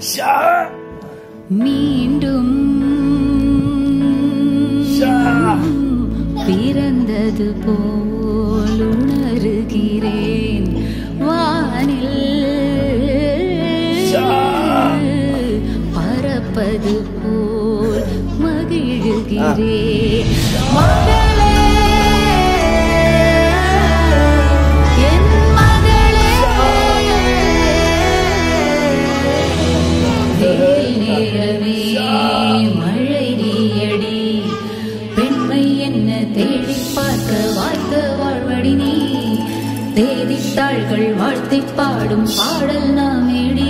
மீண்டும் பிறந்தது போல் உணர்கிறேன் வானில் பறப்பது போல் மகிழ்கிறேன் மகளே என் மகளே வெயில் நேரமே மழை நீயடி பெண்மை என்ன தேடி பார்க்க வாய்த்த வாழ்வடி நீ தேதித்தாள்கள் வாழ்த்தி பாடும் பாடல் நாமேடி